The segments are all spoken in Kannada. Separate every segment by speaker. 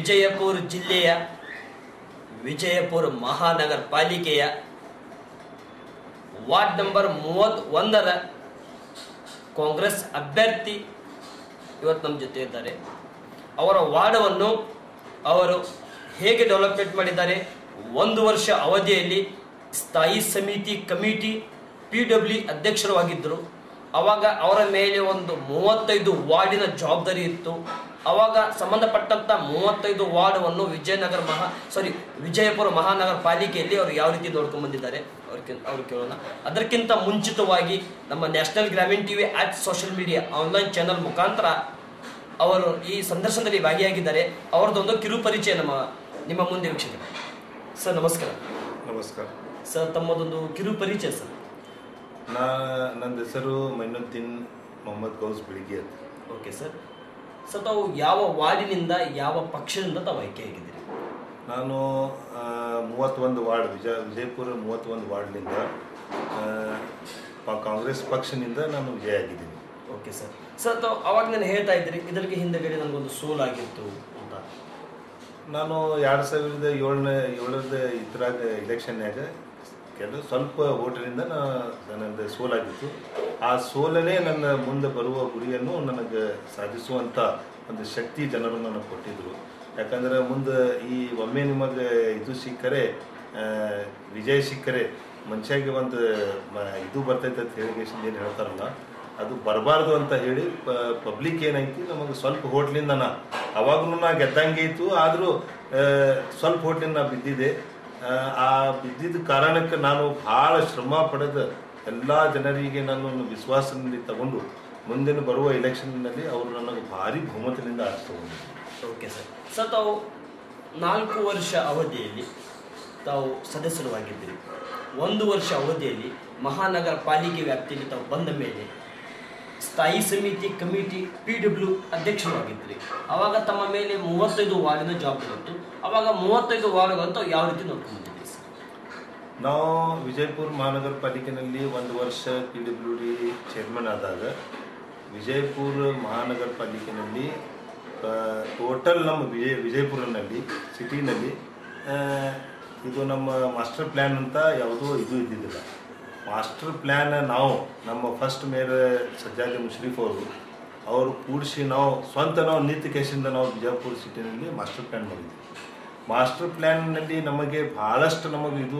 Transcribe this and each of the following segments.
Speaker 1: ವಿಜಯಪುರ ಜಿಲ್ಲೆಯ ವಿಜಯಪುರ ಮಹಾನಗರ ಪಾಲಿಕೆಯ ವಾರ್ಡ್ ನಂಬರ್ ಮೂವತ್ ಒಂದರ ಕಾಂಗ್ರೆಸ್ ಅಭ್ಯರ್ಥಿ ಇವತ್ತು ನಮ್ಮ ಜೊತೆ ಇದ್ದಾರೆ ಅವರ ವಾರ್ಡವನ್ನು ಅವರು ಹೇಗೆ ಡೆವಲಪ್ಮೆಂಟ್ ಮಾಡಿದ್ದಾರೆ ಒಂದು ವರ್ಷ ಅವಧಿಯಲ್ಲಿ ಸ್ಥಾಯಿ ಸಮಿತಿ ಕಮಿಟಿ ಪಿ ಡಬ್ಲ್ಯೂ ಅಧ್ಯಕ್ಷರು ಆಗಿದ್ದರು ಅವಾಗ ಅವರ ಮೇಲೆ ಒಂದು ಮೂವತ್ತೈದು ವಾರ್ಡಿನ ಜವಾಬ್ದಾರಿ ಇತ್ತು ಅವಾಗ ಸಂಬಂಧಪಟ್ಟಂತ ಮೂವತ್ತೈದು ವಾರ್ಡವನ್ನು ವಿಜಯನಗರ ಮಹಾ ಸಾರಿ ವಿಜಯಪುರ ಮಹಾನಗರ ಪಾಲಿಕೆಯಲ್ಲಿ ಅವರು ಯಾವ ರೀತಿ ನೋಡ್ಕೊಂಡು ಬಂದಿದ್ದಾರೆ ಅವ್ರಿಗೆ ಅವ್ರು ಕೇಳೋಣ ಅದಕ್ಕಿಂತ ಮುಂಚಿತವಾಗಿ ನಮ್ಮ national Grameen TV at social media online channel ಮುಖಾಂತರ ಅವರು ಈ ಸಂದರ್ಶನದಲ್ಲಿ ಭಾಗಿಯಾಗಿದ್ದಾರೆ ಅವರದೊಂದು ಕಿರು ಪರಿಚಯ ನಮ್ಮ ನಿಮ್ಮ ಮುಂದೆ ವೀಕ್ಷಕರು ಸರ್ ನಮಸ್ಕಾರ
Speaker 2: ನಮಸ್ಕಾರ
Speaker 1: ಸರ್ ತಮ್ಮದೊಂದು ಕಿರು ಪರಿಚಯ ಸರ್
Speaker 2: ನಾ ನನ್ನ ಹೆಸರು ಮೈನುದ್ದೀನ್ ಮೊಹಮ್ಮದ್ ಗೌಸ್ ಬಿಳಿಗಿ ಅಂತ
Speaker 1: ಓಕೆ ಸರ್ ಸರ್ ತಾವು ಯಾವ ವಾರ್ಡಿನಿಂದ ಯಾವ ಪಕ್ಷದಿಂದ ತಾವು ಆಯ್ಕೆಯಾಗಿದ್ದೀರಿ
Speaker 2: ನಾನು ಆ, ಮೂವತ್ತೊಂದು ವಾರ್ಡ್ ವಿಜಯ ವಿಜಯಪುರ ಮೂವತ್ತೊಂದು ವಾರ್ಡ್ನಿಂದ ಆ, ಪ- ಕಾಂಗ್ರೆಸ್ ಪಕ್ಷನಿಂದ ನಾನು ವಿಜಯ ಆಗಿದ್ದೀನಿ
Speaker 1: ಓಕೆ ಸರ್ ಸರ್ ತಾವು ಅವಾಗ ನಾನು ಹೇಳ್ತಾ ಇದ್ರಿ ಇದಕ್ಕೆ ಹಿಂದೆಗಡೆ ನನಗೊಂದು ಸೋಲಾಗಿತ್ತು ಅಂತ
Speaker 2: ನಾನು ಎರಡು ಸಾವಿರದ ಏಳನೇ ಏಳರದ ಇದ್ರಾಗ ಇಲೆಕ್ಷನ್ಯಾಗ ಕೆಲವು ಸ್ವಲ್ಪ ಓಟಿನಿಂದ ನಾ ನನ್ನದು ಸೋಲಾಗಿತ್ತು ಆ ಸೋಲನೇ ನನ್ನ ಮುಂದೆ ಬರುವ ಗುರಿಯನ್ನು ನನಗೆ ಸಾಧಿಸುವಂಥ ಒಂದು ಶಕ್ತಿ ಜನರು ನನಗೆ ಕೊಟ್ಟಿದ್ರು ಯಾಕಂದ್ರೆ ಮುಂದೆ ಈ ಒಮ್ಮೆ ನಿಮಗೆ ಇದು ಸಿಕ್ಕರೆ ಆ, ವಿಜಯ ಸಿಕ್ಕರೆ ಮನುಷ್ಯಾಗೆ ಒಂದು ಮ- ಇದು ಬರ್ತೈತೆ ಅಂತ ಹೇಳಿ ಏನು ಹೇಳ್ತಾರಲ್ಲ ಅದು ಬರಬಾರ್ದು ಅಂತ ಹೇಳಿ ಪಬ್ಲಿಕ್ ಏನೈತಿ ನಮಗೆ ಸ್ವಲ್ಪ ಹೋಟ್ಲಿಂದ ನಾ ಅವಾಗೂ ನಾ ಗೆದ್ದಂಗೆ ಇತ್ತು ಆದರೂ ಸ್ವಲ್ಪ ಹೋಟ್ಲಿಂದ ನಾ ಬಿದ್ದಿದ್ದೆ ಆ, ಆ ಬಿದ್ದಿದ್ದ ಕಾರಣಕ್ಕೆ ನಾನು ಭಾಳ ಶ್ರಮ ಪಡೆದ ಎಲ್ಲ ಜನರಿಗೆ ನಾನು ವಿಶ್ವಾಸದಲ್ಲಿ ತಗೊಂಡು ಮುಂದಿನ ಬರುವ ಎಲೆಕ್ಷನ್ನಲ್ಲಿ ಅವರು ನನಗೆ ಭಾರಿ ಬಹುಮತದಿಂದ ಆರಿಸ್ಕೊಂಡಿದ್ದರು
Speaker 1: ಓಕೆ ಸರ್ ಸರ್ ತಾವು ನಾಲ್ಕು ವರ್ಷ ಅವಧಿಯಲ್ಲಿ ತಾವು ಸದಸ್ಯರಾಗಿದ್ದೀರಿ ಒಂದು ವರ್ಷ ಅವಧಿಯಲ್ಲಿ ಮಹಾನಗರ ಪಾಲಿಕೆ ವ್ಯಾಪ್ತಿಯಲ್ಲಿ ತಾವು ಬಂದ ಮೇಲೆ ಸ್ಥಾಯಿ ಸಮಿತಿ ಕಮಿಟಿ ಪಿ ಡಬ್ಲ್ಯೂ ಅಧ್ಯಕ್ಷರಾಗಿದ್ರಿ ಅವಾಗ ತಮ್ಮ ಮೇಲೆ ಮೂವತ್ತೈದು ವಾರ್ಡಿನ ಜವಾಬ್ದಾರಿ ಇತ್ತು ಅವಾಗ ಮೂವತ್ತೈದು ವಾರ್ಡ್ಗಳು ತಾವು ಯಾವ ರೀತಿ ನೋಡ್ಕೊಂಡಿದ್ದೀರಿ ಸರ್
Speaker 2: ನಾವು ವಿಜಯಪುರ ಮಹಾನಗರ ಪಾಲಿಕೆನಲ್ಲಿ ಒಂದು ವರ್ಷ ಪಿ ಡಬ್ಲ್ಯೂ ಡಿ ಚೇರ್ಮನ್ ಆದಾಗ ವಿಜಯಪುರ ಮಹಾನಗರ ಪಾಲಿಕೆನಲ್ಲಿ ಟೋಟಲ್ ನಮ್ಮ ವಿಜಯ ವಿಜಯಪುರನಲ್ಲಿ ಸಿಟಿನಲ್ಲಿ ಆ, ಇದು ನಮ್ಮ ಮಾಸ್ಟರ್ ಪ್ಲ್ಯಾನ್ ಅಂತ ಯಾವುದೂ ಇದು ಇದ್ದಿದ್ದಿಲ್ಲ ಮಾಸ್ಟರ್ ಪ್ಲ್ಯಾನ್ ನಾವು ನಮ್ಮ ಫಸ್ಟ್ ಮೇಯರ್ ಸಜ್ಜಾದಿ ಮುಷ್ರೀಫ್ ಅವರು ಅವರು ಕೂಡಿಸಿ ನಾವು ಸ್ವಂತ ನಾವು ನಿಂತ ಕೇಸಿಂದ ನಾವು ಬಿಜಾಪುರ ಸಿಟಿನಲ್ಲಿ ಮಾಸ್ಟರ್ ಪ್ಲ್ಯಾನ್ ಮಾಡಿದ್ವಿ ಮಾಸ್ಟರ್ ಪ್ಲ್ಯಾನ್ನಲ್ಲಿ ನಮಗೆ ಭಾಳಷ್ಟು ನಮಗೆ ಇದು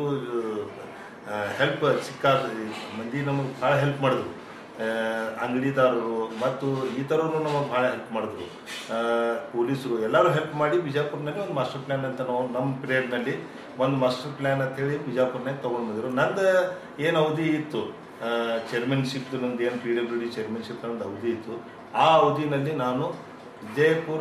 Speaker 2: ಹೆಲ್ಪ್ ಸಿಕ್ಕ ಮಂದಿ ನಮಗೆ ಭಾಳ ಹೆಲ್ಪ್ ಮಾಡಿದ್ರು ಆ, ಅಂಗಡಿದಾರರು ಮತ್ತು ಈ ಥರವರು ನಮಗೆ ಭಾಳ ಹೆಲ್ಪ್ ಮಾಡಿದ್ರು ಆ, ಪೊಲೀಸರು ಎಲ್ಲರೂ ಹೆಲ್ಪ್ ಮಾಡಿ ಬಿಜಾಪುರ್ನಲ್ಲಿ ಒಂದು ಮಾಸ್ಟರ್ ಪ್ಲ್ಯಾನ್ ಅಂತ ನಾವು ನಮ್ಮ ಪೀರಿಯಡ್ನಲ್ಲಿ ಒಂದು ಮಾಸ್ಟರ್ ಪ್ಲ್ಯಾನ್ ಅಂತೇಳಿ ಬಿಜಾಪುರ್ನಾಗ ತೊಗೊಂಡು ಬಂದಿದ್ರು ನಂದು ಏನು ಅವಧಿ ಇತ್ತು ಚೇರ್ಮನ್ಶಿಪ್ ನಂದು ಏನು ಪಿ ಡಬ್ಲ್ಯೂ ಡಿ ಚೇರ್ಮನ್ಶಿಪ್ ನಂದು ಅವಧಿ ಇತ್ತು ಆ ಅವಧಿನಲ್ಲಿ ನಾನು ವಿಜಯಪುರ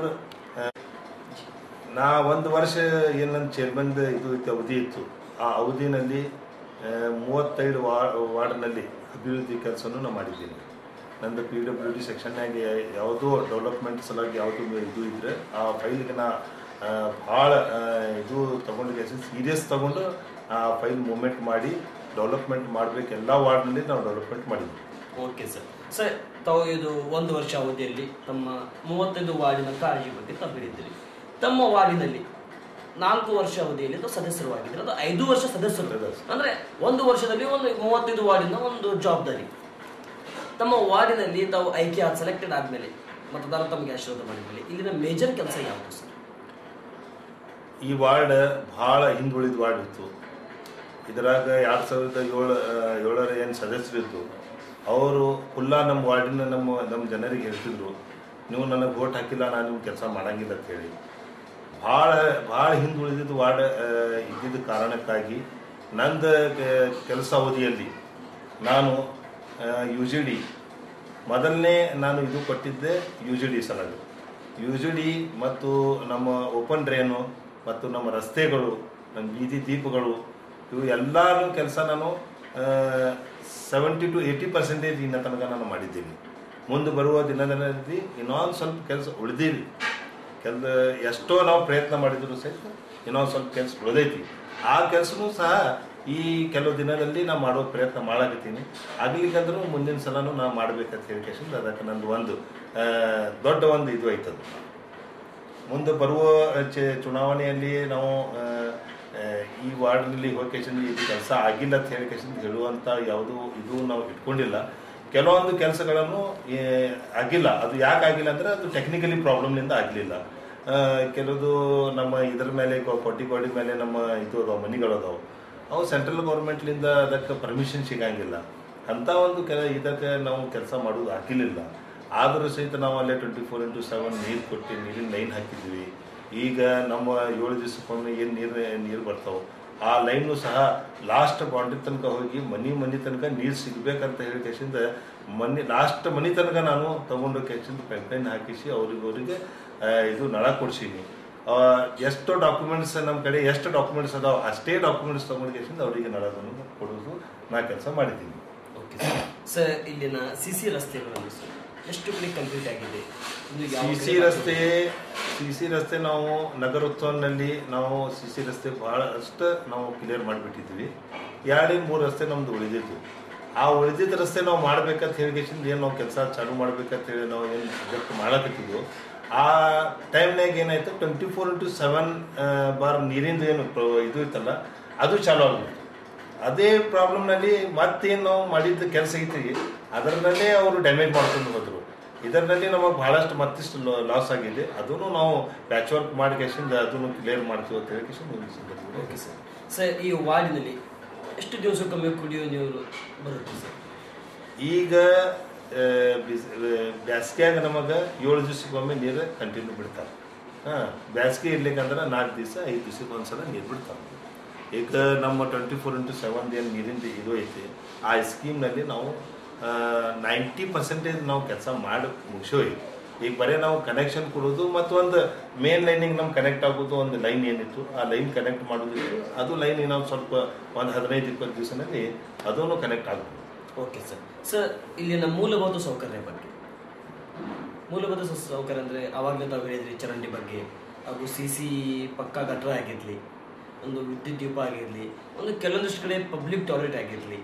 Speaker 2: ನಾ ಒಂದು ವರ್ಷ ಏನು ನನ್ನ ಚೇರ್ಮನ್ದ ಇದು ಇತ್ತು ಅವಧಿ ಇತ್ತು ಆ ಅವಧಿನಲ್ಲಿ ಆ, ಮೂವತ್ತೈದು ವಾ ವಾರ್ಡ್ನಲ್ಲಿ ಅಭಿವೃದ್ಧಿ ಕೆಲಸವನ್ನು ನಾನು ಮಾಡಿದ್ದೀನಿ ನಂದು ಪಿ ಡಬ್ಲ್ಯೂ ಡಿ ಸೆಕ್ಷನ್ನಾಗಿ ಯಾವುದೋ ಡೆವಲಪ್ಮೆಂಟ್ ಸಲುವಾಗಿ ಯಾವುದು ಇದು ಇದ್ದರೆ ಆ ಫೈಲ್ಗೆ ನಾ ಆ, ಭಾಳ ಆ, ಇದು ತೊಗೊಂಡು ಸೀರಿಯಸ್ ತೊಗೊಂಡು ಆ ಫೈಲ್ ಮೂಮೆಂಟ್ ಮಾಡಿ ಡೆವಲಪ್ಮೆಂಟ್ ಮಾಡಬೇಕು ಎಲ್ಲ ವಾರ್ಡ್ನಲ್ಲಿ ನಾವು ಡೆವಲಪ್ಮೆಂಟ್ ಮಾಡಿದ್ವಿ
Speaker 1: ಓಕೆ ಸರ್ ಸರ್ ತಾವು ಇದು ಒಂದು ವರ್ಷ ಅವಧಿಯಲ್ಲಿ ತಮ್ಮ ಮೂವತ್ತೈದು ವಾರ್ಡಿನ ಕಾಳಜಿ ಬಗ್ಗೆ ತಾವು ಹೇಳಿದ್ದೀರಿ ತಮ್ಮ ವಾರ್ಡಿನಲ್ಲಿ ನಾಲ್ಕು ವರ್ಷ ಅವಧಿಯಲ್ಲಿ ತಾವು ಸದಸ್ಯರಾಗಿದ್ದರೆ ಅದು ಐದು ವರ್ಷ ಸದಸ್ಯರು
Speaker 2: ಸದಸ್ಯರು.
Speaker 1: ಅಂದ್ರೆ ಒಂದು ವರ್ಷದಲ್ಲಿ ಒಂದು ಮೂವತ್ತೈದು ವಾರ್ಡಿನ ಒಂದು ಜವಾಬ್ದಾರಿ ತಮ್ಮ ವಾರ್ಡಿನಲ್ಲಿ ತಾವು ಆಯ್ಕೆ ಆದ ಸೆಲೆಕ್ಟೆಡ್ ಆದಮೇಲೆ ಮತದಾರ ತಮಗೆ ಆಶೀರ್ವಾದ ಮಾಡಿದ್ಮೇಲೆ ಇಲ್ಲಿನ ಮೇಜರ್ ಕೆಲಸ ಯಾವುದು ಸರ್
Speaker 2: ಈ ವಾರ್ಡ್ ಭಾಳ ಹಿಂದುಳಿದ ವಾರ್ಡ್ ಇತ್ತು ಇದರಾಗ ಎರಡು ಸಾವಿರದ ಏಳು ಏಳರ ಏನು ಸದಸ್ಯರಿದ್ದು ಅವರು ಕುಲ್ಲ ನಮ್ಮ ವಾರ್ಡಿನ ನಮ್ಮ ನಮ್ಮ ಜನರಿಗೆ ಹೇಳ್ತಿದ್ರು ನೀವು ನನಗೆ ವೋಟ್ ಹಾಕಿಲ್ಲ ನಾನು ನಿಮ್ಮ ಕೆಲಸ ಮಾಡಂಗಿಲ್ಲ ಅಂತೇಳಿ ಭಾಳ ಭಾಳ ಹಿಂದುಳಿದಿದ್ದು ವಾರ್ಡ್ ಆ, ಇದ್ದಿದ್ದ ಕಾರಣಕ್ಕಾಗಿ ನಂದು ಕೆಲಸ ಅವಧಿಯಲ್ಲಿ ನಾನು ಯು ಜಿ ಡಿ ಮೊದಲನೇ ನಾನು ಇದು ಕೊಟ್ಟಿದ್ದೆ ಯು ಜಿ ಡಿ ಸಲುವಾಗಿ ಯು ಜಿ ಡಿ ಮತ್ತು ನಮ್ಮ ಓಪನ್ ಡ್ರೈನು ಮತ್ತು ನಮ್ಮ ರಸ್ತೆಗಳು ನಮ್ಮ ಬೀದಿ ದೀಪಗಳು ಇವು ಎಲ್ಲರೂ ಕೆಲಸ ನಾನು ಸೆವೆಂಟಿ ಟು ಏಯ್ಟಿ ಪರ್ಸೆಂಟೇಜ್ ಇನ್ನ ತನಕ ನಾನು ಮಾಡಿದ್ದೀನಿ ಮುಂದೆ ಬರುವ ದಿನದಲ್ಲಿ ಇನ್ನೊಂದು ಸ್ವಲ್ಪ ಕೆಲಸ ಉಳಿದೀವಿ ಕೆಲ ಎಷ್ಟೋ ನಾವು ಪ್ರಯತ್ನ ಮಾಡಿದ್ರು ಸಹಿತ ಇನ್ನೊಂದು ಸ್ವಲ್ಪ ಕೆಲಸ ಉಳಿದೈತಿ ಆ ಕೆಲಸನೂ ಸಹ ಈ ಕೆಲವು ದಿನದಲ್ಲಿ ನಾ ಮಾಡೋ ಪ್ರಯತ್ನ ಮಾಡಾಕತ್ತೀನಿ ಆಗ್ಲಿಕ್ಕಂದ್ರೂ ಮುಂದಿನ ಸಲನೂ ನಾ ಮಾಡ್ಬೇಕಂತ ಹೇಳಿ ಅದಕ್ಕೆ ನಂದು ಒಂದು ಆ, ದೊಡ್ಡ ಒಂದು ಇದು ಐತದು ಮುಂದೆ ಬರುವ ಚೆ- ಚುನಾವಣೆಯಲ್ಲಿ ನಾವು ಆ, ಆ, ಈ ವಾರ್ಡ್ನಲ್ಲಿ ಹೋಗೇಶನ್ ಇದು ಕೆಲಸ ಆಗಿಲ್ಲ ಅಂತ ಹೇಳಿ ಹೇಳುವಂತ ಯಾವುದು ಇದು ನಾವು ಇಟ್ಕೊಂಡಿಲ್ಲ ಕೆಲವೊಂದು ಕೆಲಸಗಳನ್ನು ಏ, ಆಗಿಲ್ಲ ಅದು ಯಾಕೆ ಆಗಿಲ್ಲ ಅಂದ್ರೆ ಅದು ಟೆಕ್ನಿಕಲಿ ಪ್ರಾಬ್ಲಮ್ನಿಂದ ಆಗಲಿಲ್ಲ ಕೆಲವುದು ನಮ್ಮ ಇದ್ರ ಮೇಲೆ ಕೊ- ಕೊಟ್ಟಿ ಗೋಡಿ ಮೇಲೆ ನಮ್ಮ ಇದು ಅದಾವ ಮನಿಗಳು ಅದಾವ ಅವು ಸೆಂಟ್ರಲ್ ಗೌರ್ಮೆಂಟ್ಲಿಂದ ಅದಕ್ಕೆ ಪರ್ಮಿಷನ್ ಸಿಗಂಗಿಲ್ಲ ಅಂತ ಒಂದು ಕೆಲ ಇದಕ್ಕೆ ನಾವು ಕೆಲಸ ಮಾಡೋದು ಆಗಿರಲಿಲ್ಲ ಆದರೂ ಸಹಿತ ನಾವು ಅಲ್ಲೇ ಟ್ವೆಂಟಿ ಫೋರ್ ಇಂಟು ಸೆವೆನ್ ನೀರು ಕೊಟ್ಟು ನೀರಿನ ಲೈನ್ ಹಾಕಿದ್ವಿ ಈಗ ನಮ್ಮ ಏಳು ದಿವಸಕ್ಕೊಮ್ಮೆ ಏನು ನೀರು ನೀರು ಬರ್ತಾವೆ ಆ ಲೈನು ಸಹ ಲಾಸ್ಟ್ ಬಾಂಡ್ರಿ ತನಕ ಹೋಗಿ ಮನಿ ಮನಿ ತನಕ ನೀರು ಸಿಗ್ಬೇಕಂತ ಹೇಳಿ ಕೇಸಿಂದ ಮನಿ ಲಾಸ್ಟ್ ಮನಿ ತನಕ ನಾನು ತಗೊಂಡು ಕೇಸಿಂದ ಪೈಪ್ಲೈನ್ ಹಾಕಿಸಿ ಅವ್ರಿಗೆ ಅವರಿಗೆ ಇದು ನಳ ಕೊಡ್ಸೀನಿ ಆ, ಎಷ್ಟು ಡಾಕ್ಯುಮೆಂಟ್ಸ್ ನಮ್ಮ ಕಡೆ ಎಷ್ಟು ಡಾಕ್ಯುಮೆಂಟ್ಸ್ ಅದಾವ ಅಷ್ಟೇ ಡಾಕ್ಯುಮೆಂಟ್ಸ್ ತಗೊಂಡು ಕೇಸಿಂದ ಅವರಿಗೆ ನಳಗಳನ್ನು ಕೊಡೋದು ನಾ ಕೆಲಸ ಮಾಡಿದ್ದೀನಿ
Speaker 1: ಓಕೆ ಸರ್ ಸರ್ ಇಲ್ಲಿನ ಸಿ ಸಿ ರಸ್ತೆಗಳನ್ನು ಸರ್ ಎಷ್ಟು ಕಡೆ ಕಂಪ್ಲೀಟ್ ಆಗಿದೆ ಇದು ಯಾವ
Speaker 2: ಸಿ ಸಿ
Speaker 1: ಕಡೆ
Speaker 2: ರಸ್ತೆ ಸಿ ಸಿ ರಸ್ತೆ ನಾವು ನಗರೋತ್ಸವನಲ್ಲಿ ನಾವು ಸಿ ಸಿ ರಸ್ತೆ ಬಹಳಷ್ಟು ನಾವು ಕ್ಲಿಯರ್ ಮಾಡಿಬಿಟ್ಟಿದ್ವಿ ಎರಡು ಮೂರು ರಸ್ತೆ ನಮ್ದು ಉಳಿದಿತ್ತು ಆ ಉಳಿದಿದ್ದ ರಸ್ತೆ ನಾವು ಮಾಡ್ಬೇಕಂತ ಹೇಳಿಕೆಸಿಂದ ಏನು ನಾವು ಕೆಲಸ ಚಾಲು ಮಾಡ್ಬೇಕಂತ ಹೇಳಿ ನಾವು ಏನು ಪ್ರೊಜೆಕ್ಟ್ ಮಾಡಕತ್ತಿದ್ವು ಆ ಟೈಮ್ನಾಗ ಏನಾಯ್ತು ಟ್ವೆಂಟಿ ಫೋರ್ ಇಂಟು ಸೆವೆನ್ ಬಾರ್ ನೀರಿಂದು ಏನು ಪ್ರ- ಇದು ಇತ್ತಲ್ಲ ಅದು ಚಾಲು ಆಗ್ಬಿಡ್ತು ಅದೇ ಪ್ರಾಬ್ಲಮ್ನಲ್ಲಿ ಮತ್ತೇನು ನಾವು ಮಾಡಿದ್ದ ಕೆಲಸ ಐತಿ ಅದರಲ್ಲೇ ಅವರು ಡ್ಯಾಮೇಜ್ ಮಾಡ್ಕೊಂಡು ಹೋದ್ರು ಇದರಲ್ಲಿ ನಮಗೆ ಬಹಳಷ್ಟು ಮತ್ತಿಷ್ಟು ಲಾಸ್ ಆಗಿದೆ ಅದನ್ನು ನಾವು ಪ್ಯಾಚ್ ವರ್ಕ್ ಮಾಡಿ ಕೇಸಿಂದ ಅದನ್ನು ಕ್ಲಿಯರ್ ಮಾಡ್ತೀವಿ ಅಂತ ಹೇಳಿ ಕೇಸಿಂದ
Speaker 1: ಓಕೆ ಸರ್ ಸರ್ ಈ ವಾರ್ಡಿನಲ್ಲಿ ಎಷ್ಟು ದಿವಸಕ್ಕೊಮ್ಮೆ ಕುಡಿಯೋ ನೀರು ಬರುತ್ತೆ ಸರ್
Speaker 2: ಈಗ ಬ್ಯಾಸ್ಗ್ಯಾಗ ನಮಗೆ ಏಳು ದಿವಸಕ್ಕೊಮ್ಮೆ ನೀರು ಕಂಟಿನ್ಯೂ ಬಿಡ್ತಾರೆ ಹಾಂ ಬ್ಯಾಸ್ಗೆ ಇರ್ಲಿಕ್ಕಂದ್ರೆ ನಾಲ್ಕು ದಿವಸ ಐದು ದಿವಸಕ್ಕೆ ಒಂದ್ಸಲ ನೀರು ಬಿಡ್ತಾರೆ ಈಗ ನಮ್ಮ ಟ್ವೆಂಟಿ ಫೋರ್ ಇಂಟು ಸೆವೆನ್ ಏನು ನೀರಿಂದ ಇದು ಐತಿ ಆ ಸ್ಕೀಮ್ನಲ್ಲಿ ನಾವು ನೈಂಟಿ ಪರ್ಸೆಂಟೇಜ್ ನಾವು ಕೆಲಸ ಮಾಡಿ ಮುಗಿಸೋಯ್ತು ಈಗ ಬರೀ ನಾವು ಕನೆಕ್ಷನ್ ಕೊಡೋದು ಮತ್ತು ಒಂದು ಮೇನ್ ಲೈನಿಗೆ ನಮ್ಗೆ ಕನೆಕ್ಟ್ ಆಗೋದು ಒಂದು ಲೈನ್ ಏನಿತ್ತು ಆ ಲೈನ್ ಕನೆಕ್ಟ್ ಮಾಡೋದಿತ್ತು ಅದು ಲೈನ್ ನಾವು ಸ್ವಲ್ಪ ಒಂದು ಹದಿನೈದು ಇಪ್ಪತ್ತು ದಿವಸದಲ್ಲಿ ಅದನ್ನು ಕನೆಕ್ಟ್ ಆಗ್ಬೋದು
Speaker 1: ಓಕೆ ಸರ್ ಸರ್ ಇಲ್ಲಿನ ಮೂಲಭೂತ ಸೌಕರ್ಯ ಬಗ್ಗೆ ಮೂಲಭೂತ ಸೌ- ಸೌಕರ್ಯ ಅಂದರೆ ಆವಾಗಲೇ ತಾವು ಹೇಳಿದ್ರಿ ಚರಂಡಿ ಬಗ್ಗೆ ಹಾಗೂ ಸಿ ಸಿ ಪಕ್ಕ ಗಟ್ರ ಆಗಿರಲಿ ಒಂದು ವಿದ್ಯುತ್ ದೀಪ ಆಗಿರಲಿ ಒಂದು ಕೆಲವೊಂದಿಷ್ಟು ಕಡೆ ಪಬ್ಲಿಕ್ ಟಾಯ್ಲೆಟ್ ಆಗಿರಲಿ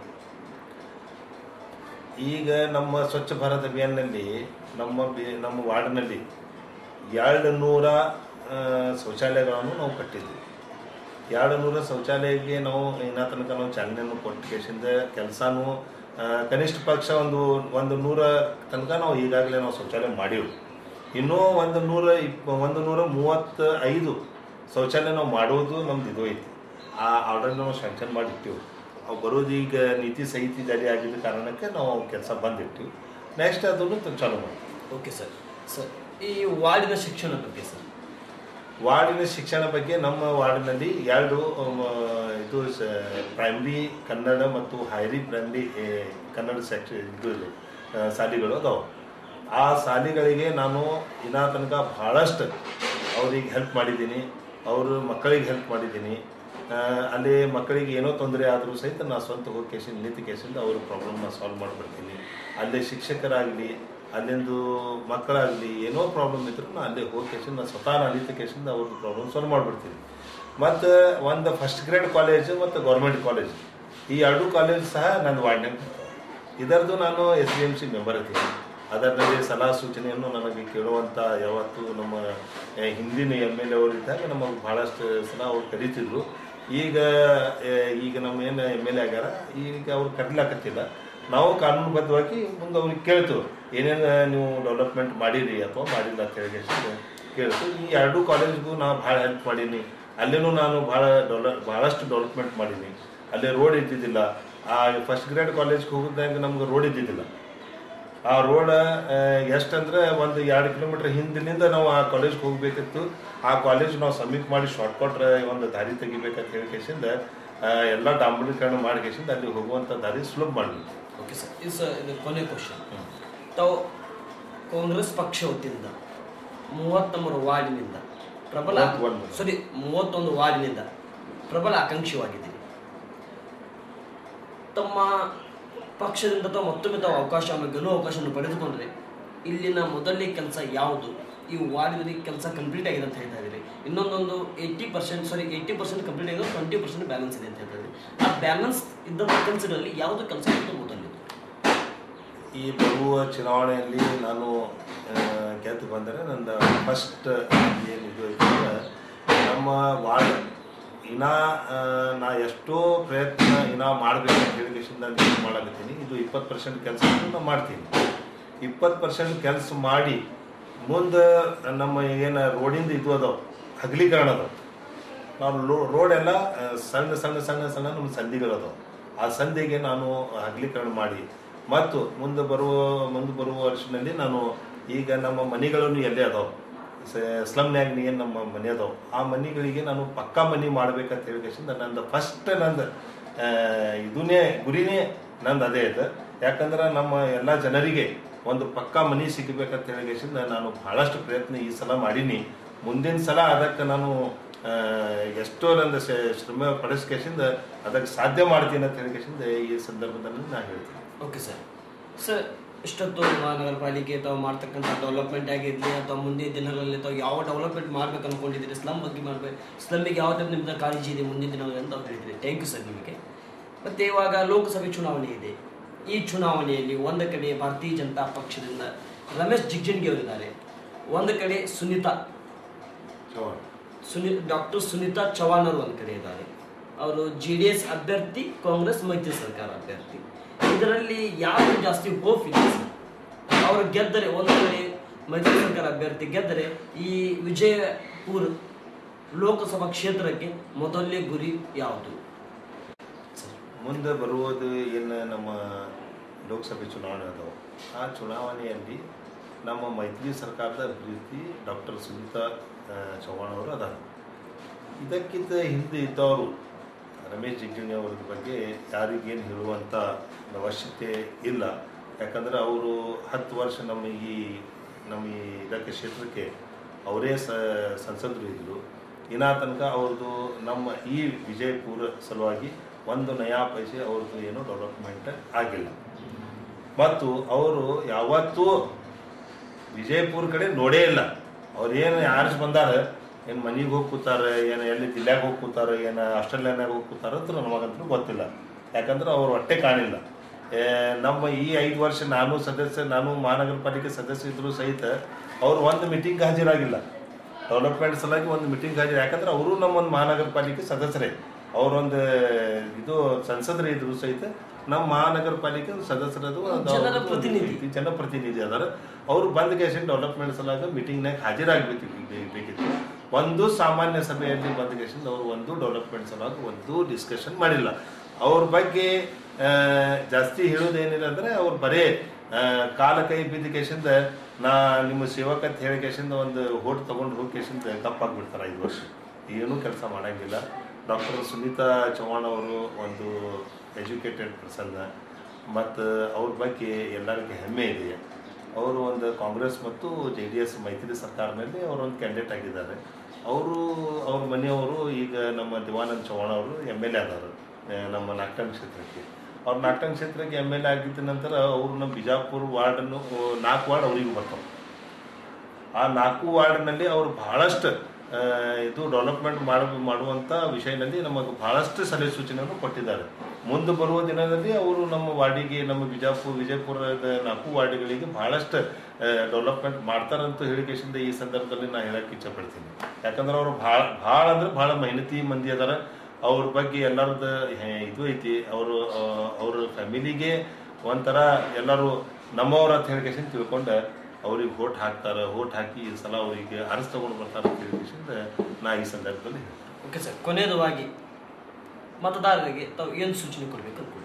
Speaker 2: ಈಗ ನಮ್ಮ ಸ್ವಚ್ಛ ಭಾರತ್ ಅಭಿಯಾನ್ನಲ್ಲಿ ನಮ್ಮ ಬಿ- ನಮ್ಮ ವಾರ್ಡ್ನಲ್ಲಿ ಎರಡು ನೂರ ಆ, ಶೌಚಾಲಯಗಳನ್ನು ನಾವು ಕಟ್ಟಿದ್ವಿ ಎರಡು ನೂರ ಶೌಚಾಲಯಕ್ಕೆ ನಾವು ಇನ್ನ ತನಕ ನಾವು ಚಾಲನೆಯನ್ನು ಕೊಟ್ಟು ಕೇಸಿಂದ ಕೆಲಸನೂ ಕನಿಷ್ಠ ಪಕ್ಷ ಒಂದು ಒಂದು ನೂರ ತನಕ ನಾವು ಈಗಾಗಲೇ ನಾವು ಶೌಚಾಲಯ ಮಾಡೀವಿ ಇನ್ನೂ ಒಂದು ನೂರ ಇಪ್ಪ ಒಂದು ನೂರ ಮೂವತ್ತ ಐದು ಶೌಚಾಲಯ ನಾವು ಮಾಡೋದು ನಮ್ದು ಇದು ಐತಿ ಆ ಆರ್ಡರ್ ನಾವು ಸ್ಯಾಂಕ್ಷನ್ ಮಾಡಿರ್ತೀವಿ ಅವು ಬರೋದು ಈಗ ನೀತಿ ಸಂಹಿತೆ ಜಾರಿ ಆಗಿದ್ದ ಕಾರಣಕ್ಕೆ ನಾವು ಕೆಲಸ ಬಂದಿರ್ತೀವಿ ನೆಕ್ಸ್ಟ್ ಅದನ್ನು ತ- ಚಾಲೂ ಮಾಡ್ತೀವಿ
Speaker 1: ಓಕೆ ಸರ್ ಸರ್ ಈ ವಾರ್ಡಿನ ಶಿಕ್ಷಣ ಬಗ್ಗೆ ಸರ್
Speaker 2: ವಾರ್ಡಿನ ಶಿಕ್ಷಣ ಬಗ್ಗೆ ನಮ್ಮ ವಾರ್ಡಿನಲ್ಲಿ ಎರಡು ಅಮ್, ಇದು ಪ್ರೈಮರಿ ಕನ್ನಡ ಮತ್ತು ಹೈರಿ ಪ್ರೈಮರಿ ಏ, ಕನ್ನಡ ಸೆಕ್ಷ ಇದು ಇದೆ, ಆ, ಶಾಲೆಗಳು ಅದಾವೆ ಆ ಶಾಲೆಗಳಿಗೆ ನಾನು ಇನ್ನ ತನಕ ಬಹಳಷ್ಟು ಅವ್ರಿಗೆ ಹೆಲ್ಪ್ ಮಾಡಿದ್ದೀನಿ ಅವರು ಮಕ್ಕಳಿಗೆ ಹೆಲ್ಪ್ ಮಾಡಿದ್ದೀನಿ ಆ, ಅಲ್ಲಿ ಮಕ್ಕಳಿಗೆ ಏನೋ ತೊಂದರೆ ಆದರೂ ಸಹಿತ ನಾನು ಸ್ವಂತ ಹೋಗಿ ಕೇಸಿಂದ ನಿಂತು ಕೇಸಿಂದ ಅವ್ರ ಪ್ರಾಬ್ಲಮ್ನ ಸಾಲ್ವ್ ಮಾಡಿಬಿಡ್ತೀನಿ ಅಲ್ಲಿ ಶಿಕ್ಷಕರಾಗಲಿ ಅಲ್ಲಿಂದು ಮಕ್ಕಳಾಗಲಿ ಏನೋ ಪ್ರಾಬ್ಲಮ್ ಇದ್ರು ನಾನು ಅಲ್ಲೇ ಹೋಗಿ ಕೇಸಿಂದ ನಾನು ಸ್ವತಃ ನಾನು ನಿಂತು ಕೇಸಿಂದ ಅವ್ರದ್ದು ಪ್ರಾಬ್ಲಮ್ ಸಾಲ್ವ್ ಮಾಡಿಬಿಡ್ತೀನಿ ಮತ್ತು ಒಂದು ಫಸ್ಟ್ ಗ್ರೇಡ್ ಕಾಲೇಜು ಮತ್ತು ಗೌರ್ಮೆಂಟ್ ಕಾಲೇಜ್ ಈ ಎರಡು ಕಾಲೇಜ್ ಸಹ ನನ್ನ ವಾರ್ಡ್ನಾಗ ಇದರದ್ದು ನಾನು S B M C member ಇದ್ದೀನಿ ಅದರಲ್ಲಿ ಸಲಹಾ ಸೂಚನೆಯನ್ನು ನನಗೆ ಕೇಳುವಂಥ ಯಾವತ್ತು ನಮ್ಮ ಆ, ಹಿಂದಿನ ಎಮ್ ಎಲ್ ಎ ಅವರು ಇದ್ದಾಗ ನಮಗೆ ಭಾಳಷ್ಟು ಸಲ ಅವ್ರು ಕರೀತಿದ್ರು ಈಗ ಆ, ಈಗ ನಮ್ಮ ಏನು ಎಮ್ ಎಲ್ ಎ ಆಗ್ಯಾರ ಈಗ ಅವ್ರು ಕರೀಲಾಕತ್ತಿಲ್ಲ ನಾವು ಕಾನೂನುಬದ್ಧವಾಗಿ ಮುಂದೆ ಅವ್ರಿಗೆ ಕೇಳ್ತು ಏನೇನು ನೀವು ಡೆವಲಪ್ಮೆಂಟ್ ಮಾಡಿರಿ ಅಥವಾ ಮಾಡಿಲ್ಲ ಅಂತ ಹೇಳಿ ಕೇಳ್ತು ಈ ಎರಡೂ ಕಾಲೇಜ್ಗೂ ನಾನು ಭಾಳ ಹೆಲ್ಪ್ ಮಾಡೀನಿ ಅಲ್ಲಿನೂ ನಾನು ಭಾಳ ಡೆವಲಪ್ ಭಾಳಷ್ಟು ಡೆವಲಪ್ಮೆಂಟ್ ಮಾಡೀನಿ ಅಲ್ಲಿ ರೋಡ್ ಇದ್ದಿದ್ದಿಲ್ಲ ಆ ಫಸ್ಟ್ ಗ್ರೇಡ್ ಕಾಲೇಜ್ಗೆ ಹೋಗಿದ್ದಾಗ ನಮ್ಗೆ ರೋಡ್ ಇದ್ದಿದ್ದಿಲ್ಲ ಆ ರೋಡ್ ಎಷ್ಟಂದ್ರೆ ಒಂದು ಎರಡು ಕಿಲೋಮೀಟರ್ ಹಿಂದಿನಿಂದ ನಾವು ಆ ಕಾಲೇಜ್ಗೆ ಹೋಗ್ಬೇಕಿತ್ತು ಆ ಕಾಲೇಜ್ ನಾವು ಸಬ್ಮಿಟ್ ಮಾಡಿ ಶಾರ್ಟ್ಕಟ್ ಒಂದು ದಾರಿ ತೆಗಿಬೇಕಂತ ಹೇಳಿ ಕೇಸಿಂದ ಎಲ್ಲ ಡಾಂಬರೀಕರಣ ಮಾಡಿ ಕೇಸಿಂದ ಅಲ್ಲಿ ಹೋಗುವಂಥ ದಾರಿ ಸುಲಭ ಮಾಡಬೇಕು
Speaker 1: ಓಕೆ ಸರ್ ಇದು ಸರ್ ಇದು ಕೊನೆ ಕ್ವಶನ್ ತಾವು ಕಾಂಗ್ರೆಸ್ ಪಕ್ಷ ವತಿಯಿಂದ ಮೂವತ್ತೊಂಬರು ವಾರ್ಡಿನಿಂದ ಪ್ರಬಲ
Speaker 2: ಮೂವತ್ತೊಂದು.
Speaker 1: ಸಾರಿ ಮೂವತ್ತೊಂದು ವಾರ್ಡಿನಿಂದ ಪ್ರಬಲ ಆಕಾಂಕ್ಷಿವಾಗಿದ್ದೀರಿ ತಮ್ಮ ಪಕ್ಷದಿಂದ ತಾವು ಮತ್ತೊಮ್ಮೆ ತಾವು ಅವಕಾಶ ಆಮೇಲೆ ಗೆಲ್ಲುವ ಅವಕಾಶವನ್ನು ಪಡೆದುಕೊಂಡ್ರೆ ಇಲ್ಲಿನ ಮೊದಲನೇ ಕೆಲಸ ಯಾವುದು ಈ ವಾರ್ಡಿನಲ್ಲಿ ಕೆಲಸ ಕಂಪ್ಲೀಟ್ ಆಗಿದೆ ಅಂತ ಹೇಳ್ತಾ ಇದ್ದೀರಿ ಇನ್ನೊಂದೊಂದು eighty percent sorry eighty percent complete ಆಗಿದೆ ಟ್ವೆಂಟಿ ಪರ್ಸೆಂಟ್ ಬ್ಯಾಲೆನ್ಸ್ ಇದೆ ಅಂತ ಹೇಳ್ತಾ ಇದ್ದೀರಿ ಆ ಬ್ಯಾಲೆನ್ಸ್ ಇದ್ದಂಥ ಕೆಲಸಗಳಲ್ಲಿ ಯಾವುದು ಕೆಲಸ ಇತ್ತು ಮೊದಲನೇದು
Speaker 2: ಈ ಬರುವ ಚುನಾವಣೆಯಲ್ಲಿ ನಾನು ಆ, ಗೆದ್ದು ಬಂದರೆ ನಂದು ಫಸ್ಟ್ ಏನು ಇದು ಐತೆ ಅಂದ್ರೆ ನಮ್ಮ ವಾರ್ಡ್ ಇನ್ನ ಆ, ನಾ ಎಷ್ಟೋ ಪ್ರಯತ್ನ ಇನ್ನ ಮಾಡ್ಬೇಕು ಅಂತ ಹೇಳಿ ನಾನು ಇದು ಮಾಡಕತ್ತೀನಿ ಇದು ಇಪ್ಪತ್ತು ಪರ್ಸೆಂಟ್ ಕೆಲಸ ನಾನು ಮಾಡ್ತೀನಿ ಇಪ್ಪತ್ತು ಪರ್ಸೆಂಟ್ ಕೆಲಸ ಮಾಡಿ ಮುಂದೆ ನಮ್ಮ ಏನು ರೋಡಿಂದ ಇದು ಅದಾವ ಹಗಲೀಕರಣ ಅದಾವ ನಾವು ಲೋ ರೋಡ್ ಎಲ್ಲ ಆ, ಸಣ್ಣ ಸಣ್ಣ ಸಣ್ಣ ಸಣ್ಣ ನಮ್ಮ ಸಂಧಿಗಳು ಅದಾವ ಆ ಸಂಧಿಗೆ ನಾನು ಹಗಲೀಕರಣ ಮಾಡಿ ಮತ್ತು ಮುಂದೆ ಬರುವ ಮುಂದೆ ಬರುವ ವರ್ಷದಲ್ಲಿ ನಾನು ಈಗ ನಮ್ಮ ಮನೆಗಳನ್ನು ಎಲ್ಲೇ ಅದಾವ ಸ್ಲಮ್ನ್ಯಾಗ ಏನು ನಮ್ಮ ಮನೆ ಅದಾವ ಆ ಮನೆಗಳಿಗೆ ನಾನು ಪಕ್ಕಾ ಮನೆ ಮಾಡ್ಬೇಕಂತ ಹೇಳಿ ನಂದು ಫಸ್ಟ್ ನಂದು ಆ, ಇದನ್ನೇ ಗುರಿನೇ ನಂದು ಅದೇ ಐತೆ ಯಾಕಂದ್ರೆ ನಮ್ಮ ಎಲ್ಲ ಜನರಿಗೆ ಒಂದು ಪಕ್ಕಾ ಮನೆ ಸಿಗಬೇಕಂತ ಹೇಳಿ ನಾನು ಬಹಳಷ್ಟು ಪ್ರಯತ್ನ ಈ ಸಲ ಮಾಡೀನಿ ಮುಂದಿನ ಸಲ ಅದಕ್ಕೆ ನಾನು ಆ, ಎಷ್ಟೋ ನಂದು ಶ- ಶ್ರಮ ಪಡಿಸ್ಕೇಶಿಂದ ಅದಕ್ಕೆ ಸಾಧ್ಯ ಮಾಡ್ತೀನಿ ಅಂತ ಹೇಳಿ ಈ ಸಂದರ್ಭದಲ್ಲಿ ನಾನು ಹೇಳ್ತೀನಿ
Speaker 1: ಓಕೆ ಸರ್ ಸರ್ ಇಷ್ಟೊತ್ತು ಮಹಾನಗರ ಪಾಲಿಕೆ ತಾವು ಮಾಡ್ತಕ್ಕಂಥ ಡೆವಲಪ್ಮೆಂಟ್ ಆಗಿರಲಿ ಅಥವಾ ಮುಂದಿನ ದಿನಗಳಲ್ಲಿ ತಾವು ಯಾವ ಡೆವಲಪ್ಮೆಂಟ್ ಮಾಡ್ಬೇಕು ಅನ್ಕೊಂಡಿದ್ದೀರಿ ಸ್ಲಮ್ ಬಗ್ಗೆ ಮಾಡ್ಬೇಕು ಸ್ಲಮ್ಮಿಗೆ ಯಾವ ಟೈಪ್ ನಿಮ್ದು ಕಾಳಜಿ ಇದೆ ಮುಂದಿನ ದಿನಗಳಲ್ಲಿ ಅಂತ ತಾವು ಹೇಳಿದ್ರಿ ಥ್ಯಾಂಕ್ ಯು ಸರ್ ನಿಮಗೆ ಮತ್ತು ಇವಾಗ ಲೋಕಸಭೆ ಚುನಾವಣೆ ಇದೆ ಈ ಚುನಾವಣೆಯಲ್ಲಿ ಒಂದು ಕಡೆ ಭಾರತೀಯ ಜನತಾ ಪಕ್ಷದಿಂದ ರಮೇಶ್ ಜಿಗ್ಜಿಣ್ಗಿ ಅವರಿದ್ದಾರೆ ಒಂದು ಕಡೆ ಸುನೀತಾ
Speaker 2: ಚೌಹಾಣ್
Speaker 1: ಸುನಿ ಡಾಕ್ಟರ್ ಸುನೀತಾ ಚವಾಣ್ ಅವರು ಒಂದು ಕಡೆ ಇದ್ದಾರೆ ಅವರು ಜೆ ಡಿ ಎಸ್ ಅಭ್ಯರ್ಥಿ ಕಾಂಗ್ರೆಸ್ ಮೈತ್ರಿ ಸರ್ಕಾರ ಅಭ್ಯರ್ಥಿ ಇದರಲ್ಲಿ ಯಾರು ಜಾಸ್ತಿ ಹೋಪ್ ಇದೆ ಸರ್? ಅವರು ಗೆದ್ದರೆ ಒಂದು ಕಡೆ ಮೈತ್ರಿ ಸರ್ಕಾರ ಅಭ್ಯರ್ಥಿ ಗೆದ್ದರೆ ಈ ವಿಜಯಪುರ ಲೋಕಸಭಾ ಕ್ಷೇತ್ರಕ್ಕೆ ಮೊದಲನೇ ಗುರಿ ಯಾವುದು
Speaker 2: ಮುಂದೆ ಬರುವುದು ಏನು ನಮ್ಮ ಲೋಕಸಭೆ ಚುನಾವಣೆ ಅದಾವ ಆ ಚುನಾವಣೆಯಲ್ಲಿ ನಮ್ಮ ಮೈತ್ರಿ ಸರ್ಕಾರದ ಅಭ್ಯರ್ಥಿ ಡಾಕ್ಟರ್ ಸುನೀತಾ ಆ, ಚವ್ಹಾಣ್ ಅವರು ಅದಾರ ಇದಕ್ಕಿಂತ ಹಿಂದೆ ಇದ್ದವರು ರಮೇಶ್ ಜಿಗ್ಗಿಣಿ ಅವ್ರ ಬಗ್ಗೆ ಯಾರಿಗೇನು ಹೇಳುವಂಥ ಅವಶ್ಯಕತೆ ಇಲ್ಲ ಯಾಕಂದ್ರೆ ಅವರು ಹತ್ತು ವರ್ಷ ನಮ್ಮ ಈ ನಮ್ಮ ಈ ಇದಕ್ಕೆ ಕ್ಷೇತ್ರಕ್ಕೆ ಅವರೇ ಸ ಸಂಸದರು ಇದ್ದರು ಇನ್ನ ತನಕ ಅವ್ರದ್ದು ನಮ್ಮ ಈ ವಿಜಯಪುರ ಸಲುವಾಗಿ ಒಂದು ನಯಾ ಪೈಸೆ ಅವ್ರದ್ದು ಏನು ಡೆವಲಪ್ಮೆಂಟ್ ಆಗಿಲ್ಲ ಮತ್ತು ಅವರು ಯಾವತ್ತೂ ವಿಜಯಪುರ ಕಡೆ ನೋಡೇ ಇಲ್ಲ ಅವ್ರು ಏನು ಯಾರು ಬಂದಾರ ಏನು ಮನೆಗೆ ಹೋಗಿ ಕೂತಾರ ಏನು ಎಲ್ಲಿ ಜಿಲ್ಲೆಗೆ ಹೋಗಿ ಕೂತಾರ ಏನು ಆಸ್ಟ್ರೇಲಿಯಾನಾಗ ಹೋಗಿ ಕೂತಾರ ಅಂತ ನಮಗಂತೂ ಗೊತ್ತಿಲ್ಲ ಯಾಕಂದ್ರೆ ಅವ್ರು ಹೊಟ್ಟೆ ಕಾಣಿಲ್ಲ ಏ, ನಮ್ಮ ಈ ಐದು ವರ್ಷ ನಾನು ಸದಸ್ಯ ನಾನು ಮಹಾನಗರ ಪಾಲಿಕೆ ಸದಸ್ಯ ಇದ್ರು ಸಹಿತ ಅವ್ರು ಒಂದು ಮೀಟಿಂಗ್ ಹಾಜರಾಗಿಲ್ಲ ಡೆವಲಪ್ಮೆಂಟ್ ಸಲುವಾಗಿ ಒಂದು ಮೀಟಿಂಗ್ ಹಾಜರು ಯಾಕಂದ್ರೆ ಅವರು ನಮ್ಮ ಒಂದು ಮಹಾನಗರ ಪಾಲಿಕೆ ಸದಸ್ಯರೇ ಅವರೊಂದು ಇದು ಸಂಸದರು ಇದ್ರು ಸಹಿತ ನಮ್ಮ ಮಹಾನಗರ ಪಾಲಿಕೆ ಸದಸ್ಯರದು ಒಂದು
Speaker 1: ಜನರ
Speaker 2: ಅವ್ರದ್ದು
Speaker 1: ಪ್ರತಿನಿಧಿ.
Speaker 2: ಈ ಜನಪ್ರತಿನಿಧಿ ಅದಾರ ಅವ್ರು ಬಂದ ಕೇಸಿನ ಡೆವಲಪ್ಮೆಂಟ್ ಸಲುವಾಗಿ ಮೀಟಿಂಗ್ನಾಗ ಹಾಜರಾಗಬೇಕು ಬೇಕಿತ್ತು ಒಂದು ಸಾಮಾನ್ಯ ಸಭೆಯಲ್ಲಿ ಬಂದ ಕೇಸಿಂದ ಅವರು ಒಂದು ಡೆವಲಪ್ಮೆಂಟ್ ಸಲುವಾಗಿ ಒಂದು ಡಿಸ್ಕಷನ್ ಮಾಡಿಲ್ಲ ಅವ್ರ ಬಗ್ಗೆ ಆ, ಜಾಸ್ತಿ ಹೇಳೋದೇನಿಲ್ಲ ಅಂದ್ರೆ ಅವ್ರು ಬರೇ ಆ, ಕಾಲ ಕೈ ಬಿದ್ದ ಕೇಸಿಂದ ನಾ ನಿಮ್ಮ ಸೇವಕ ಅಂತ ಹೇಳಿ ಕೇಸಿಂದ ಒಂದು ಹೋಟ್ ತಗೊಂಡು ಹೋಗಿ ಕೇಸಿಂದ ಕಪ್ಪಾಗ್ಬಿಡ್ತಾರೆ ಐದು ವರ್ಷ ಏನೂ ಕೆಲಸ ಮಾಡಂಗಿಲ್ಲ ಡಾಕ್ಟರ್ ಸುನೀತಾ ಚೌಹಾಣ್ ಅವರು ಒಂದು ಎಜುಕೇಟೆಡ್ ಪರ್ಸನ್ ಮತ್ತು ಅವ್ರ ಬಗ್ಗೆ ಎಲ್ಲರಿಗೂ ಹೆಮ್ಮೆ ಇದೆ ಅವರು ಒಂದು ಕಾಂಗ್ರೆಸ್ ಮತ್ತು ಜೆ ಡಿ ಎಸ್ ಮೈತ್ರಿ ಸರ್ಕಾರದಲ್ಲಿ ಅವರು ಒಂದು ಕ್ಯಾಂಡಿಡೇಟ್ ಆಗಿದ್ದಾರೆ ಅವರು ಅವ್ರ ಮನೆಯವರು ಈಗ ನಮ್ಮ ದಿವಾನಂದ್ ಚೌಹಾಣ್ ಅವರು ಎಮ್ ಎಲ್ ಎ ಆದವರು ನಮ್ಮ ನಾಗ್ಟಂಗ್ ಕ್ಷೇತ್ರಕ್ಕೆ ಅವ್ರ ನಾಗ್ಟಂಗ್ ಕ್ಷೇತ್ರಕ್ಕೆ ಎಮ್ ಎಲ್ ಎ ಆಗಿದ್ದ ನಂತರ ಅವರು ನಮ್ಮ ಬಿಜಾಪುರ ವಾರ್ಡನ್ನು ನಾಲ್ಕು ವಾರ್ಡ್ ಅವರಿಗೂ ಬರ್ತಾವೆ ಆ ನಾಲ್ಕು ವಾರ್ಡ್ನಲ್ಲಿ ಅವರು ಬಹಳಷ್ಟು ಆ, ಇದು ಡೆವಲಪ್ಮೆಂಟ್ ಮಾಡ ಮಾಡುವಂಥ ವಿಷಯದಲ್ಲಿ ನಮಗೆ ಬಹಳಷ್ಟು ಸಲಹೆ ಸೂಚನೆಯನ್ನು ಕೊಟ್ಟಿದ್ದಾರೆ ಮುಂದೆ ಬರುವ ದಿನದಲ್ಲಿ ಅವರು ನಮ್ಮ ವಾರ್ಡಿಗೆ ನಮ್ಮ ಬಿಜಾಪುರ ವಿಜಯಪುರದ ನಾಲ್ಕು ವಾರ್ಡ್ಗಳಿಗೆ ಬಹಳಷ್ಟು ಡೆವಲಪ್ಮೆಂಟ್ ಮಾಡ್ತಾರಂತ ಹೇಳಿಕೆಸಿಂದ ಈ ಸಂದರ್ಭದಲ್ಲಿ ನಾನು ಹೇಳಕ್ಕೆ ಇಚ್ಛಪಡ್ತೀನಿ ಯಾಕಂದ್ರೆ ಅವರು ಭಾಳ ಭಾಳ ಅಂದ್ರೆ ಭಾಳ ಮೆಹನತಿ ಮಂದಿ ಅದಾರ ಅವ್ರ ಬಗ್ಗೆ ಎಲ್ಲರದ್ದು ಇದು ಐತಿ ಅವರು ಅವ್ರ ಫ್ಯಾಮಿಲಿಗೆ ಒಂಥರ ಎಲ್ಲರೂ ನಮ್ಮವ್ರ ಅಂತ ಹೇಳಿಕೆಸಿಂದ ತಿಳ್ಕೊಂಡು ಅವ್ರಿಗೆ ಓಟ್ ಹಾಕ್ತಾರೆ ಓಟ್ ಹಾಕಿ ಈ ಸಲ ಅವರಿಗೆ ಅರಸ್ ತಗೊಂಡು ಬರ್ತಾರೆ ಅಂತ ಹೇಳಿಕೆಸಿಂದ ನಾ ಈ ಸಂದರ್ಭದಲ್ಲಿ ಹೇಳ್ತೀನಿ
Speaker 1: ಓಕೆ ಸರ್ ಕೊನೆಯದಾಗಿ ಮತದಾರರಿಗೆ ತಾವು ಏನು ಸೂಚನೆ ಕೊಡಬೇಕು ಅನ್ಕೊಳ್ತೀವಿ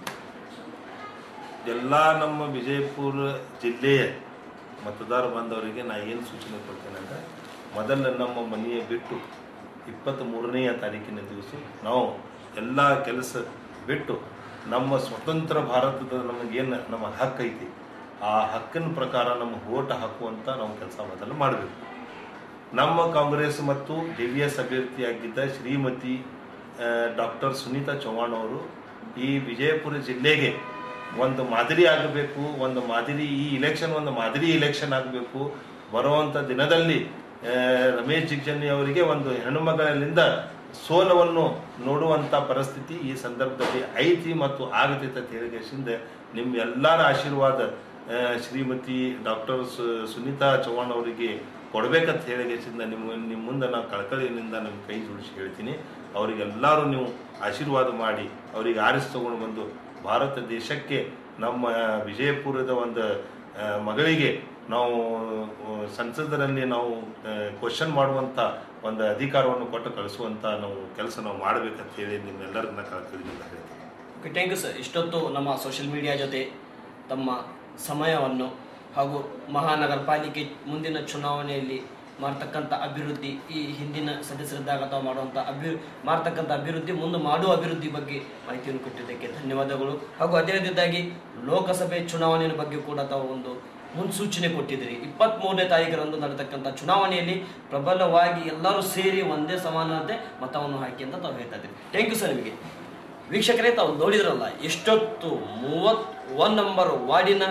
Speaker 2: ಎಲ್ಲ ನಮ್ಮ ವಿಜಯಪುರ ಜಿಲ್ಲೆಯ ಮತದಾರ ಬಂದವರಿಗೆ ನಾ ಏನು ಸೂಚನೆ ಕೊಡ್ತೇನೆ ಅಂದರೆ ಮೊದಲು ನಮ್ಮ ಮನೆಯ ಬಿಟ್ಟು ಇಪ್ಪತ್ತ್ ಮೂರನೆಯ ತಾರೀಕಿನ ದಿವಸ ನಾವು ಎಲ್ಲ ಕೆಲಸ ಬಿಟ್ಟು ನಮ್ಮ ಸ್ವತಂತ್ರ ಭಾರತದ ನಮಗೇನು ನಮ್ಮ ಹಕ್ಕು ಐತಿ ಆ ಹಕ್ಕಿನ ಪ್ರಕಾರ ನಮ್ಮ ಓಟ್ ಹಾಕುವಂಥ ನಾವು ಕೆಲಸ ಮೊದಲು ಮಾಡಬೇಕು ನಮ್ಮ ಕಾಂಗ್ರೆಸ್ ಮತ್ತು ಜೆ ಡಿ ಎಸ್ ಅಭ್ಯರ್ಥಿಯಾಗಿದ್ದ ಶ್ರೀಮತಿ ಡಾಕ್ಟರ್ ಸುನೀತಾ ಚೌಹಾಣ್ ಅವರು ಈ ವಿಜಯಪುರ ಜಿಲ್ಲೆಗೆ ಒಂದು ಮಾದರಿ ಆಗಬೇಕು ಒಂದು ಮಾದರಿ ಈ ಇಲೆಕ್ಷನ್ ಒಂದು ಮಾದರಿ ಇಲೆಕ್ಷನ್ ಆಗಬೇಕು ಬರುವಂಥ ದಿನದಲ್ಲಿ ಆ, ರಮೇಶ್ ಜಿಗ್ಜನ್ನಿ ಅವರಿಗೆ ಒಂದು ಹೆಣ್ಣುಮಗಳಿಂದ ಸೋಲವನ್ನು ನೋಡುವಂಥ ಪರಿಸ್ಥಿತಿ ಈ ಸಂದರ್ಭದಲ್ಲಿ ಐತಿ ಮತ್ತು ಆಗತೈತೆ ಅಂತ ಹೇಳಿಕೆಸಿಂದ ನಿಮ್ಮ ಎಲ್ಲರ ಆಶೀರ್ವಾದ ಆ, ಶ್ರೀಮತಿ ಡಾಕ್ಟರ್ ಸುನೀತಾ ಚೌಹಾಣ್ ಅವರಿಗೆ ಕೊಡ್ಬೇಕಂತ ಹೇಳಿಗೆಸಿಂದ ನಿಮ್ಮ ನಿಮ್ಮ ಮುಂದೆ ನಾನು ಕಳಕಳಿಯಿಂದ ನನ್ನ ಕೈ ಜೋಡಿಸಿ ಹೇಳ್ತೀನಿ ಅವರಿಗೆಲ್ಲರೂ ನೀವು ಆಶೀರ್ವಾದ ಮಾಡಿ ಅವರಿಗೆ ಆರಿಸಿ ತಗೊಂಡು ಬಂದು ಭಾರತ ದೇಶಕ್ಕೆ ನಮ್ಮ ವಿಜಯಪುರದ ಒಂದು ಆ, ಮಗಳಿಗೆ ನಾವು ಆ, ಸಂಸದರಲ್ಲಿ ನಾವು ಕ್ವಶನ್ ಮಾಡುವಂಥ ಒಂದು ಅಧಿಕಾರವನ್ನು ಕೊಟ್ಟು ಕಳಿಸುವಂಥ ನಾವು ಕೆಲಸ ನಾವು ಮಾಡಬೇಕಂತ ಹೇಳಿ ನಿಮ್ಮೆಲ್ಲರನ್ನ ಕಳಕಳಿಯಿಂದ ಹೇಳ್ತೀನಿ
Speaker 1: ಓಕೆ ಥ್ಯಾಂಕ್ ಯು ಸರ್ ಇಷ್ಟೊತ್ತು ನಮ್ಮ ಸೋಷಿಯಲ್ ಮೀಡಿಯಾ ಜೊತೆ ತಮ್ಮ ಸಮಯವನ್ನು ಹಾಗೂ ಮಹಾನಗರ ಪಾಲಿಕೆ ಮುಂದಿನ ಚುನಾವಣೆಯಲ್ಲಿ ಮಾಡ್ತಕ್ಕಂಥ ಅಭಿವೃದ್ಧಿ ಈ ಹಿಂದಿನ ಸದಸ್ಯರಿದ್ದಾಗ ತಾವು ಮಾಡುವಂಥ ಅಭಿ ಮಾಡ್ತಕ್ಕಂಥ ಅಭಿವೃದ್ಧಿ ಮುಂದೆ ಮಾಡುವ ಅಭಿವೃದ್ಧಿ ಬಗ್ಗೆ ಮಾಹಿತಿಯನ್ನು ಕೊಟ್ಟಿದ್ದಕ್ಕೆ ಧನ್ಯವಾದಗಳು ಹಾಗೂ ಅದೇ ರೀತಿಯಾಗಿ ಲೋಕಸಭೆ ಚುನಾವಣೆಯ ಬಗ್ಗೆ ಕೂಡ ತಾವು ಒಂದು ಮುನ್ಸೂಚನೆ ಕೊಟ್ಟಿದ್ದೀರಿ ಇಪ್ಪತ್ತ್ ಮೂರನೇ ತಾರೀಕರಂದು ನಡೆತಕ್ಕಂಥ ಚುನಾವಣೆಯಲ್ಲಿ ಪ್ರಬಲವಾಗಿ ಎಲ್ಲರೂ ಸೇರಿ ಒಂದೇ ಸಮಾನತೆ ಮತವನ್ನು ಹಾಕಿ ಅಂತ ತಾವು ಹೇಳ್ತಾ ಇದ್ದೀರಿ ಥ್ಯಾಂಕ್ ಯು ಸರ್ ನಿಮಗೆ ವೀಕ್ಷಕರೇ ತಾವು ನೋಡಿದ್ರಲ್ಲ ಎಷ್ಟೊತ್ತು ಮೂವತ್ ಒನ್ ನಂಬರ್ ವಾರ್ಡಿನ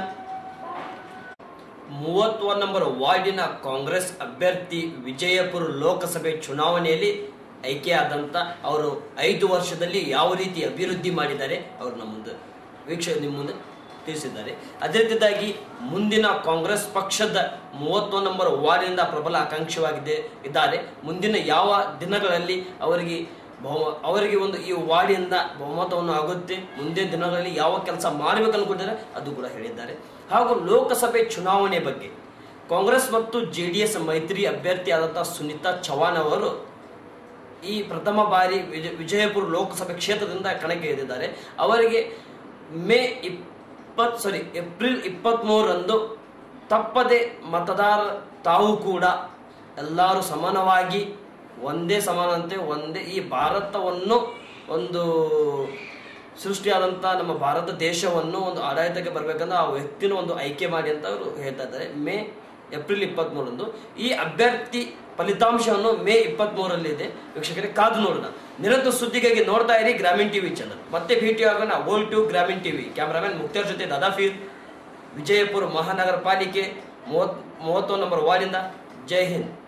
Speaker 1: ಮೂವತ್ತೊಂದು ನಂಬರ್ ವಾರ್ಡಿನ ಕಾಂಗ್ರೆಸ್ ಅಭ್ಯರ್ಥಿ ವಿಜಯಪುರ ಲೋಕಸಭೆ ಚುನಾವಣೆಯಲ್ಲಿ ಆಯ್ಕೆಯಾದಂಥ ಅವರು ಐದು ವರ್ಷದಲ್ಲಿ ಯಾವ ರೀತಿ ಅಭಿವೃದ್ಧಿ ಮಾಡಿದ್ದಾರೆ ಅವರು ನಮ್ಮ ಮುಂದೆ ವೀಕ್ಷಕ ನಿಮ್ಮ ಮುಂದೆ ತಿಳಿಸಿದ್ದಾರೆ ಅದೇ ರೀತಿಯಾಗಿ ಮುಂದಿನ ಕಾಂಗ್ರೆಸ್ ಪಕ್ಷದ ಮೂವತ್ತೊಂದು ನಂಬರ್ ವಾರ್ಡಿನಿಂದ ಪ್ರಬಲ ಆಕಾಂಕ್ಷಿಯಾಗಿದೆ ಇದ್ದಾರೆ ಮುಂದಿನ ಯಾವ ದಿನಗಳಲ್ಲಿ ಅವರಿಗೆ ಬಹು ಅವರಿಗೆ ಒಂದು ಈ ವಾರ್ಡಿನಿಂದ ಬಹುಮತವನ್ನು ಆಗುತ್ತೆ ಮುಂದಿನ ದಿನಗಳಲ್ಲಿ ಯಾವ ಕೆಲಸ ಮಾಡಬೇಕು ಅನ್ಕೊಂಡಿದ್ದಾರೆ ಅದು ಕೂಡ ಹೇಳಿದ್ದಾರೆ ಹಾಗೂ ಲೋಕಸಭೆ ಚುನಾವಣೆ ಬಗ್ಗೆ ಕಾಂಗ್ರೆಸ್ ಮತ್ತು ಜೆ ಡಿ ಎಸ್ ಮೈತ್ರಿ ಅಭ್ಯರ್ಥಿಯಾದಂಥ ಸುನೀತಾ ಚವಾಣ್ ಅವರು ಈ ಪ್ರಥಮ ಬಾರಿ ವಿಜಯ ವಿಜಯಪುರ ಲೋಕಸಭೆ ಕ್ಷೇತ್ರದಿಂದ ಕಣಕ್ಕೆ ಇಳಿದಿದ್ದಾರೆ ಅವರಿಗೆ ಮೇ ಇಪ್ಪತ್ ಸಾರಿ ಏಪ್ರಿಲ್ ಇಪ್ಪತ್ತ್ಮೂರರಂದು ತಪ್ಪದೆ ಮತದಾರ ತಾವು ಕೂಡ ಎಲ್ಲರೂ ಸಮಾನವಾಗಿ ಒಂದೇ ಸಮಾನತೆ ಒಂದೇ ಈ ಭಾರತವನ್ನು ಒಂದು ಸೃಷ್ಟಿಯಾದಂಥ ನಮ್ಮ ಭಾರತ ದೇಶವನ್ನು ಒಂದು ಆಡಳಿತಕ್ಕೆ ಬರಬೇಕಂದ್ರೆ ಆ ವ್ಯಕ್ತಿನ ಒಂದು ಆಯ್ಕೆ ಮಾಡಿ ಅಂತ ಅವರು ಹೇಳ್ತಾ ಇದ್ದಾರೆ ಮೇ ಏಪ್ರಿಲ್ ಇಪ್ಪತ್ತ್ಮೂರಂದು ಈ ಅಭ್ಯರ್ಥಿ ಫಲಿತಾಂಶವನ್ನು ಮೇ ಇಪ್ಪತ್ತ್ಮೂರಲ್ಲಿದೆ ವೀಕ್ಷಕರೇ ಕಾದು ನೋಡೋಣ ನಿರಂತರ ಸುದ್ದಿಗಾಗಿ ನೋಡ್ತಾ ಇರಿ ಗ್ರಾಮೀಣ್ ಟಿವಿ ಚಾನಲ್ ಮತ್ತೆ ಭೇಟಿ ಆಗೋಣ ಗೋಲ್ to Grameen TV cameraman Mukhtar ಜೊತೆ ದಾದಾಫೀರ್ ವಿಜಯಪುರ ಮಹಾನಗರ ಪಾಲಿಕೆ ಮೂವತ್ ಮೂವತ್ತೊಂದು ನಂಬರ್ ವಾರ್ಡಿಂದ ಜೈ ಹಿಂದ್